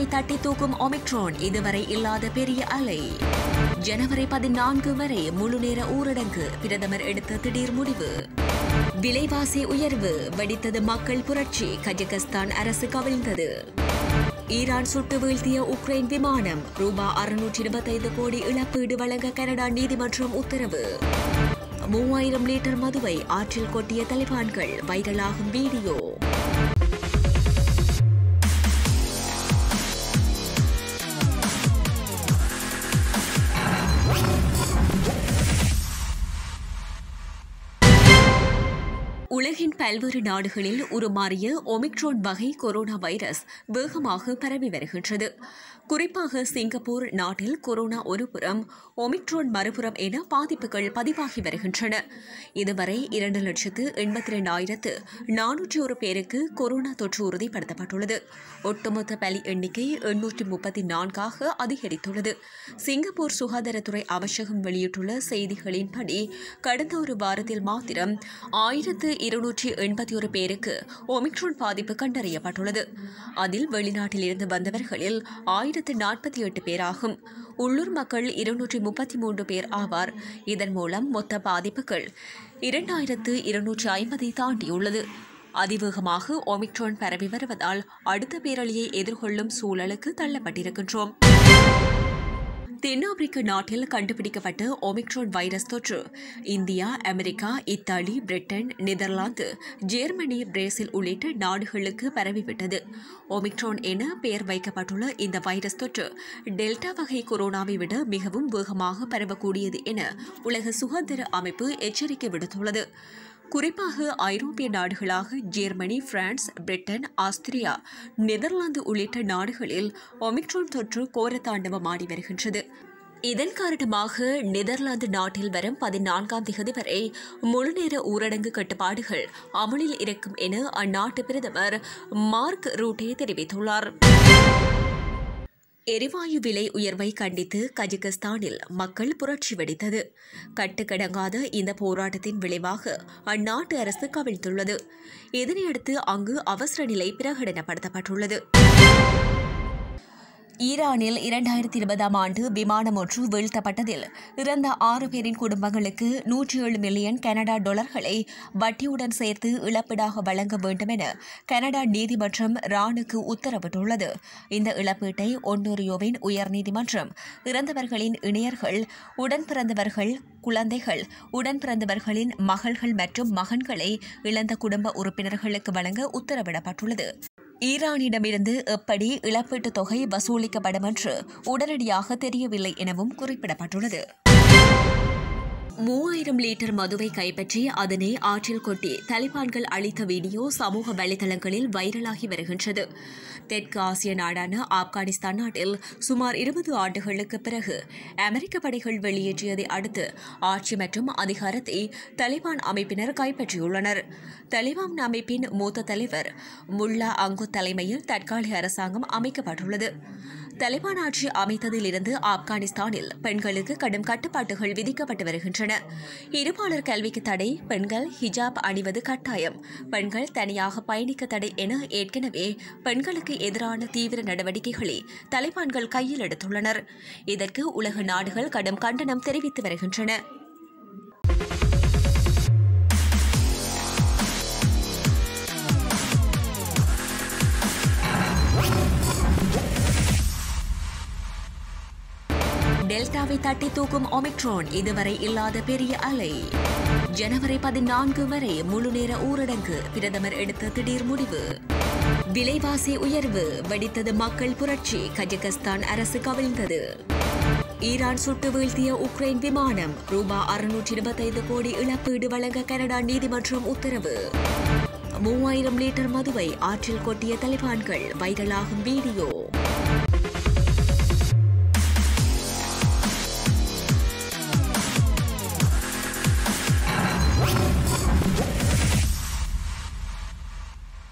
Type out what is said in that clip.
டெல்டாவை தட்டி தூக்கும் ஒமிக்ரோன் இதுவரை இல்லாத பெரிய அலை ஜனவரி பதினான்கு வரை முழுநேர ஊரடங்கு பிரதமர் எடுத்த திடீர் முடிவு விலைவாசி உயர்வு வெடித்தது மக்கள் புரட்சி கஜகஸ்தான் அரசு கவிழ்ந்தது ஈரான் சுட்டு வீழ்த்திய உக்ரைன் விமானம் ரூபா அறுநூற்றி இருபத்தைந்து கோடி இழப்பீடு வழங்க கனடா நீதிமன்றம் உத்தரவு மூவாயிரம் லிட்டர் மதுவை ஆற்றில் கொட்டிய தலிபான்கள் வைரலாகும் வீடியோ உலகின் பல்வேறு நாடுகளில் உருமாறிய ஒமிக்ரோன் வகை கொரோனா வைரஸ் வேகமாக பரவி வருகின்றது குறிப்பாக சிங்கப்பூர் நாட்டில் கொரோனா ஒருபுறம் ஒமிக்ரோன் மறுபுறம் என பாதிப்புகள் பதிவாகி வருகின்றன இதுவரை இரண்டு லட்சத்து எண்பத்தி இரண்டாயிரத்து நானூற்றி ஒரு பேருக்கு கொரோனா தொற்று உறுதிப்படுத்தப்பட்டுள்ளது ஒட்டுமொத்த பலி எண்ணிக்கை எண்ணூற்றி முப்பத்தி நான்காக அதிகரித்துள்ளது சிங்கப்பூர் சுகாதாரத்துறை அமைச்சகம் வெளியிட்டுள்ள செய்திகளின்படி கடந்த ஒரு வாரத்தில் மாத்திரம் ஆயிரத்து இருநூற்றி எண்பத்தி ஒரு பேருக்கு ஒமிக்ரோன் பாதிப்பு கண்டறியப்பட்டுள்ளது அதில் வெளிநாட்டில் இருந்து வந்தவர்களில் ஆயிரத்து நாற்பத்தி எட்டு பேராகும் உள்ளூர் மக்கள் இருநூற்றி முப்பத்தி மூன்று பேர் ஆவார் இதன் மூலம் மொத்த பாதிப்புகள் இரண்டாயிரத்து இருநூற்றி ஐம்பதை தாண்டியுள்ளது அதிவேகமாக ஒமிக்ரோன் பரவி வருவதால் அடுத்த பேரழியை எதிர்கொள்ளும் சூழலுக்கு தள்ளப்பட்டிருக்கின்றோம் தென்னாப்பிரிக்க நாட்டில் கண்டுபிடிக்கப்பட்ட ஒமிக்ரோன் வைரஸ் தொற்று India America Italy Britain Netherlands Germany Brazil உள்ளிட்ட நாடுகளுக்கு பரவிவிட்டது ஒமிக்ரோன் என பெயர் வைக்கப்பட்டுள்ள இந்த வைரஸ் தொற்று டெல்டா வகை கொரோனாவை விட மிகவும் வேகமாக பரவக்கூடியது என உலக சுகாதார அமைப்பு எச்சரிக்கை விடுத்துள்ளது குறிப்பாக ஐரோப்பிய நாடுகளாக Germany France Britain Austria Netherlands உள்ளிட்ட நாடுகளில் ஒமிக்ரோன் தொற்று கோரத்தாண்டவமாடி வருகின்றது இதன் காரணமாக நெதர்லாந்து நாட்டில் வரும் பதினான்காம் திகதி வரை முழுநேர ஊரடங்கு கட்டுப்பாடுகள் அமலில் இருக்கும் என அந்நாட்டு பிரதமர் மார்க் ரூட்டே தெரிவித்துள்ளார் எரிவாயு விலை உயர்வை கண்டித்து கஜகஸ்தானில் மக்கள் புரட்சி வெடித்தது கட்டுக்கடங்காத இந்த போராட்டத்தின் விளைவாக அந்நாட்டு அரசு கவிழ்த்துள்ளது இதனையடுத்து அங்கு அவசர நிலை பிரகடனப்படுத்தப்பட்டுள்ளது ஈரானில் இரண்டாயிரத்தி இருபதாம் ஆண்டு விமானம் ஒன்று வீழ்த்தப்பட்டதில் இறந்த ஆறு பேரின் குடும்பங்களுக்கு நூற்றி ஏழு மில்லியன் கனடா டாலர்களை வட்டியுடன் சேர்த்து இழப்பீடாக வழங்க வேண்டும் என கனடா நீதிமன்றம் ராணுக்கு உத்தரவிட்டுள்ளது இந்த இழப்பீட்டை ஒன்டோரியோவின் உயர்நீதிமன்றம் இறந்தவர்களின் இணையர்கள் உடன் பிறந்தவர்கள் குழந்தைகள் உடன் பிறந்தவர்களின் மகள்கள் மற்றும் மகன்களை இழந்த குடும்ப உறுப்பினர்களுக்கு வழங்க உத்தரவிடப்பட்டுள்ளது ஈரானிடமிருந்து எப்படி இழப்பீட்டுத் தொகை வசூலிக்கப்படும் என்று உடனடியாக தெரியவில்லை எனவும் குறிப்பிடப்பட்டுள்ளது மூவாயிரம் லிட்டர் மதுவை கைப்பற்றி அதனை ஆற்றில் கொட்டி தலிபான்கள் அளித்த வீடியோ சமூக வலைதளங்களில் வைரலாகி வருகின்றது தெற்கு ஆசிய நாடான ஆப்கானிஸ்தான் நாட்டில் சுமார் இருபது ஆண்டுகளுக்கு பிறகு அமெரிக்க படைகள் வெளியேற்றியதை அடுத்து ஆட்சி மற்றும் அதிகாரத்தை தலிபான் அமைப்பினர் கைப்பற்றியுள்ளனர் தலிபான் அமைப்பின் மூத்த தலைவர் முல்லா அங்கு தலைமையில் தற்காலிக அரசாங்கம் அமைக்கப்பட்டுள்ளது தலிபான் ஆட்சி அமைத்ததிலிருந்து ஆப்கானிஸ்தானில் பெண்களுக்கு கடும் கட்டுப்பாட்டுகள் விதிக்கப்பட்டு வருகின்றன இருபாலர் கல்விக்கு தடை பெண்கள் ஹிஜாப் அணிவது கட்டாயம் பெண்கள் தனியாக பயணிக்க தடை என ஏற்கனவே பெண்களுக்கு எதிரான தீவிர நடவடிக்கைகளை தலிபான்கள் கையில் எடுத்துள்ளனர் இதற்கு உலக நாடுகள் கடும் கண்டனம் தெரிவித்து வருகின்றன டெல்டாவை தட்டி தூக்கும் ஒமிக்ரோன் இதுவரை இல்லாத பெரிய அலை ஜனவரி பதினான்கு வரை முழுநேர ஊரடங்கு பிரதமர் எடுத்த திடீர் முடிவு விலைவாசி உயர்வு வெடித்தது மக்கள் புரட்சி கஜகஸ்தான் அரசு கவிழ்ந்தது ஈரான் சுட்டு வீழ்த்திய உக்ரைன் விமானம் ரூபா அறுநூற்றி இருபத்தைந்து கோடி இழப்பீடு வழங்க கனடா நீதிமன்றம் உத்தரவு மூவாயிரம் லிட்டர் மதுவை ஆற்றில் கொட்டிய தலிபான்கள் வைரலாகும் வீடியோ